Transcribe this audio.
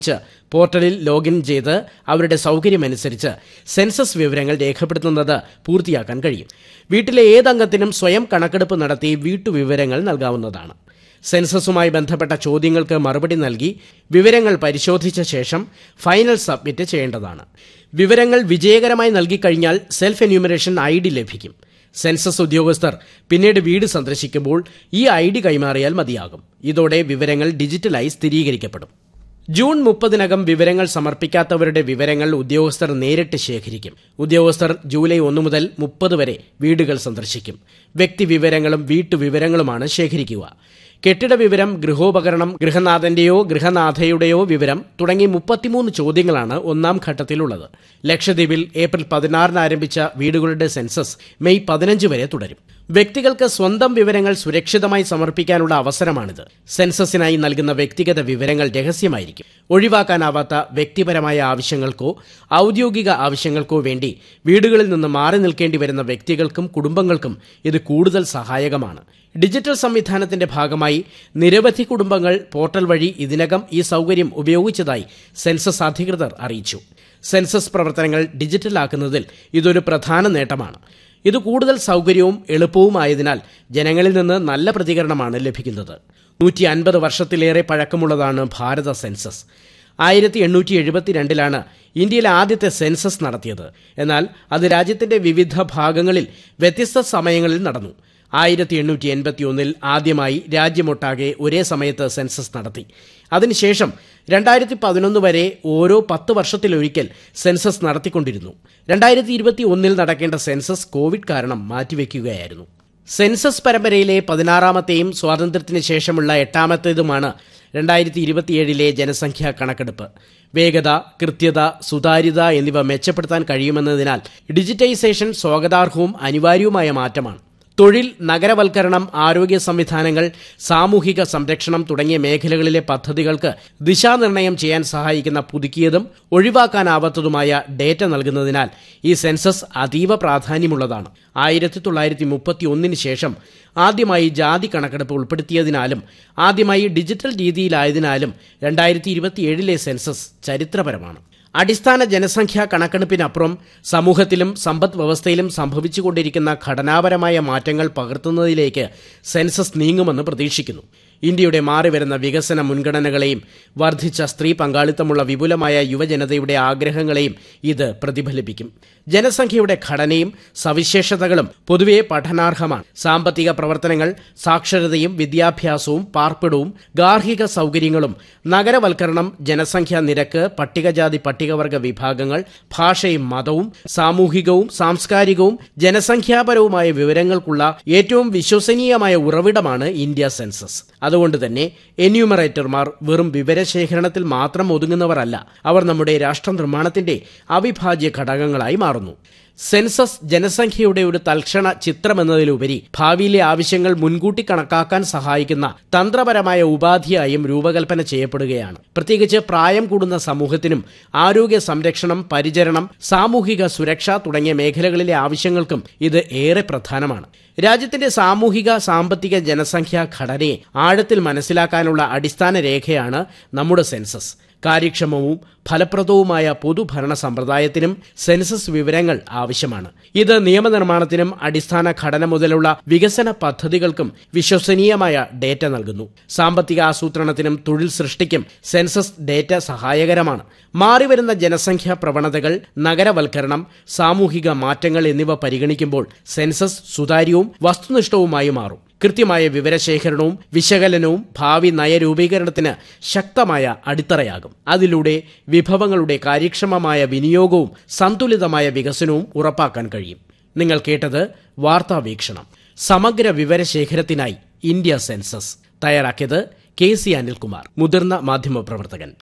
ച്ച് പോർട്ടലിൽ ലോഗിൻ ചെയ്ത് അവരുടെ സൗകര്യമനുസരിച്ച് സെൻസസ് വിവരങ്ങൾ രേഖപ്പെടുത്തുന്നത് പൂർത്തിയാക്കാൻ കഴിയും വീട്ടിലെ ഏതംഗത്തിനും സ്വയം കണക്കെടുപ്പ് നടത്തി വീട്ടുവിവരങ്ങൾ നൽകാവുന്നതാണ് സെൻസസുമായി ബന്ധപ്പെട്ട ചോദ്യങ്ങൾക്ക് മറുപടി നൽകി വിവരങ്ങൾ പരിശോധിച്ച ശേഷം ഫൈനൽ സബ്മിറ്റ് ചെയ്യേണ്ടതാണ് വിവരങ്ങൾ വിജയകരമായി നൽകിക്കഴിഞ്ഞാൽ സെൽഫ് എന്യൂമറേഷൻ ഐ ഡി ലഭിക്കും സെൻസസ് ഉദ്യോഗസ്ഥർ പിന്നീട് വീട് സന്ദർശിക്കുമ്പോൾ ഈ ഐ ഡി കൈമാറിയാൽ മതിയാകും ഇതോടെ വിവരങ്ങൾ ഡിജിറ്റലായി സ്ഥിരീകരിക്കപ്പെടും ജൂൺ മുപ്പതിനകം വിവരങ്ങൾ സമർപ്പിക്കാത്തവരുടെ വിവരങ്ങൾ ഉദ്യോഗസ്ഥർ നേരിട്ട് ശേഖരിക്കും ഉദ്യോഗസ്ഥർ ജൂലൈ ഒന്ന് മുതൽ മുപ്പത് വരെ വീടുകൾ സന്ദർശിക്കും വ്യക്തിവിവരങ്ങളും വീട്ടുവിവരങ്ങളുമാണ് ശേഖരിക്കുക കെട്ടിട വിവരം ഗൃഹോപകരണം ഗൃഹനാഥന്റെയോ ഗൃഹനാഥയുടെയോ വിവരം തുടങ്ങി മുപ്പത്തിമൂന്ന് ചോദ്യങ്ങളാണ് ഒന്നാം ഘട്ടത്തിലുള്ളത് ലക്ഷദ്വീപിൽ ഏപ്രിൽ പതിനാറിന് ആരംഭിച്ച വീടുകളുടെ സെൻസസ് മെയ് പതിനഞ്ച് വരെ തുടരും വ്യക്തികൾക്ക് സ്വന്തം വിവരങ്ങൾ സുരക്ഷിതമായി സമർപ്പിക്കാനുള്ള അവസരമാണിത് സെൻസസിനായി നൽകുന്ന വ്യക്തിഗത വിവരങ്ങൾ രഹസ്യമായിരിക്കും ഒഴിവാക്കാനാവാത്ത വ്യക്തിപരമായ ആവശ്യങ്ങൾക്കോ ഔദ്യോഗിക ആവശ്യങ്ങൾക്കോ വേണ്ടി വീടുകളിൽ നിന്ന് മാറി നിൽക്കേണ്ടി വരുന്ന വ്യക്തികൾക്കും കുടുംബങ്ങൾക്കും ഇത് കൂടുതൽ സഹായകമാണ് ഡിജിറ്റൽ സംവിധാനത്തിന്റെ ഭാഗമായി നിരവധി കുടുംബങ്ങൾ പോർട്ടൽ വഴി ഇതിനകം ഈ സൗകര്യം ഉപയോഗിച്ചതായി സെൻസസ് അധികൃതർ അറിയിച്ചു സെൻസസ് പ്രവർത്തനങ്ങൾ ഡിജിറ്റലാക്കുന്നതിൽ ഇതൊരു പ്രധാന നേട്ടമാണ് ഇത് കൂടുതൽ സൗകര്യവും എളുപ്പവുമായതിനാൽ ജനങ്ങളിൽ നിന്ന് നല്ല പ്രതികരണമാണ് ലഭിക്കുന്നത് നൂറ്റി അൻപത് വർഷത്തിലേറെ പഴക്കമുള്ളതാണ് ഭാരത സെൻസസ് ആയിരത്തി എണ്ണൂറ്റി എഴുപത്തിരണ്ടിലാണ് ഇന്ത്യയിലെ ആദ്യത്തെ സെൻസസ് നടത്തിയത് എന്നാൽ അത് രാജ്യത്തിന്റെ വിവിധ ഭാഗങ്ങളിൽ വ്യത്യസ്ത സമയങ്ങളിൽ നടന്നു ആയിരത്തി എണ്ണൂറ്റി എൺപത്തി ഒന്നിൽ ആദ്യമായി രാജ്യമൊട്ടാകെ ഒരേ സമയത്ത് സെൻസസ് നടത്തി അതിനുശേഷം രണ്ടായിരത്തി പതിനൊന്ന് വരെ ഓരോ പത്ത് വർഷത്തിലൊരിക്കൽ സെൻസസ് നടത്തിക്കൊണ്ടിരുന്നു രണ്ടായിരത്തി ഇരുപത്തി ഒന്നിൽ നടക്കേണ്ട സെൻസസ് കോവിഡ് കാരണം മാറ്റിവെക്കുകയായിരുന്നു സെൻസസ് പരമ്പരയിലെ പതിനാറാമത്തെയും സ്വാതന്ത്ര്യത്തിന് ശേഷമുള്ള എട്ടാമത്തേതുമാണ് രണ്ടായിരത്തി ഇരുപത്തിയേഴിലെ ജനസംഖ്യാ കണക്കെടുപ്പ് വേഗത കൃത്യത സുതാര്യത എന്നിവ മെച്ചപ്പെടുത്താൻ കഴിയുമെന്നതിനാൽ ഡിജിറ്റൈസേഷൻ സ്വാഗതാർഹവും അനിവാര്യവുമായ മാറ്റമാണ് തൊഴിൽ നഗരവൽക്കരണം ആരോഗ്യ സംവിധാനങ്ങൾ സാമൂഹിക സംരക്ഷണം തുടങ്ങിയ മേഖലകളിലെ പദ്ധതികൾക്ക് ദിശാനിർണയം ചെയ്യാൻ സഹായിക്കുന്ന പുതുക്കിയതും ഒഴിവാക്കാനാവാത്തതുമായ ഡേറ്റ നൽകുന്നതിനാൽ ഈ സെൻസസ് അതീവ പ്രാധാന്യമുള്ളതാണ് ആയിരത്തി തൊള്ളായിരത്തി മുപ്പത്തി ഒന്നിന് ശേഷം ആദ്യമായി ജാതി കണക്കെടുപ്പ് ഉൾപ്പെടുത്തിയതിനാലും ആദ്യമായി ഡിജിറ്റൽ രീതിയിലായതിനാലും രണ്ടായിരത്തി ഇരുപത്തിയേഴിലെ സെൻസസ് ചരിത്രപരമാണ് അടിസ്ഥാന ജനസംഖ്യാ കണക്കെടുപ്പിനപ്പുറം സമൂഹത്തിലും സമ്പദ് വ്യവസ്ഥയിലും സംഭവിച്ചുകൊണ്ടിരിക്കുന്ന ഘടനാപരമായ മാറ്റങ്ങൾ പകർത്തുന്നതിലേക്ക് സെൻസസ് നീങ്ങുമെന്ന് പ്രതീക്ഷിക്കുന്നു ഇന്ത്യയുടെ മാറിവരുന്ന വികസന മുൻഗണനകളെയും വർദ്ധിച്ച സ്ത്രീ പങ്കാളിത്തമുള്ള വിപുലമായ യുവജനതയുടെ ആഗ്രഹങ്ങളെയും ഇത് പ്രതിഫലിപ്പിക്കും ജനസംഖ്യയുടെ ഘടനയും സവിശേഷതകളും പൊതുവെ പഠനാർഹമാണ് സാമ്പത്തിക പ്രവർത്തനങ്ങൾ സാക്ഷരതയും വിദ്യാഭ്യാസവും പാർപ്പിടവും ഗാർഹിക സൗകര്യങ്ങളും നഗരവൽക്കരണം ജനസംഖ്യാ നിരക്ക് പട്ടികജാതി പട്ടികവർഗ വിഭാഗങ്ങൾ ഭാഷയും മതവും സാമൂഹികവും സാംസ്കാരികവും ജനസംഖ്യാപരവുമായ വിവരങ്ങൾക്കുള്ള ഏറ്റവും വിശ്വസനീയമായ ഉറവിടമാണ് ഇന്ത്യ സെൻസസ് അതുകൊണ്ട് തന്നെ എന്യൂമറേറ്റർമാർ വെറും വിവരശേഖരണത്തിൽ മാത്രം ഒതുങ്ങുന്നവരല്ല അവർ നമ്മുടെ രാഷ്ട്ര നിർമ്മാണത്തിന്റെ അവിഭാജ്യ ഘടകങ്ങളായി മാറുന്നു സെൻസസ് ജനസംഖ്യയുടെ ഒരു തൽക്ഷണ ചിത്രമെന്നതിലുപരി ഭാവിയിലെ ആവശ്യങ്ങൾ മുൻകൂട്ടി കണക്കാക്കാൻ സഹായിക്കുന്ന തന്ത്രപരമായ ഉപാധിയായും രൂപകൽപ്പന ചെയ്യപ്പെടുകയാണ് പ്രത്യേകിച്ച് പ്രായം കൂടുന്ന സമൂഹത്തിനും ആരോഗ്യ സംരക്ഷണം പരിചരണം സാമൂഹിക സുരക്ഷ തുടങ്ങിയ മേഖലകളിലെ ആവശ്യങ്ങൾക്കും ഇത് ഏറെ പ്രധാനമാണ് രാജ്യത്തിന്റെ സാമൂഹിക സാമ്പത്തിക ജനസംഖ്യാ ഘടനയെ ആഴത്തിൽ മനസ്സിലാക്കാനുള്ള അടിസ്ഥാന രേഖയാണ് നമ്മുടെ സെൻസസ് കാര്യക്ഷമവും ഫലപ്രദവുമായ പൊതുഭരണ സമ്പ്രദായത്തിനും സെൻസസ് വിവരങ്ങൾ ആവശ്യമാണ് ഇത് നിയമനിർമ്മാണത്തിനും അടിസ്ഥാന ഘടന മുതലുള്ള വികസന പദ്ധതികൾക്കും വിശ്വസനീയമായ ഡേറ്റ നൽകുന്നു സാമ്പത്തിക ആസൂത്രണത്തിനും തൊഴിൽ സൃഷ്ടിക്കും സെൻസസ് ഡേറ്റ സഹായകരമാണ് മാറിവരുന്ന ജനസംഖ്യാ പ്രവണതകൾ നഗരവൽക്കരണം സാമൂഹിക മാറ്റങ്ങൾ എന്നിവ പരിഗണിക്കുമ്പോൾ സെൻസസ് സുതാര്യവും വസ്തുനിഷ്ഠവുമായി മാറും കൃത്യമായ വിവരശേഖരണവും വിശകലനവും ഭാവി നയരൂപീകരണത്തിന് ശക്തമായ അടിത്തറയാകും അതിലൂടെ വിഭവങ്ങളുടെ കാര്യക്ഷമമായ വിനിയോഗവും സന്തുലിതമായ വികസനവും ഉറപ്പാക്കാൻ കഴിയും നിങ്ങൾ കേട്ടത് വാർത്താവീക്ഷണം സമഗ്ര വിവരശേഖരത്തിനായി ഇന്ത്യ സെൻസസ് തയ്യാറാക്കിയത് കെ സി അനിൽകുമാർ മുതിർന്ന മാധ്യമപ്രവർത്തകൻ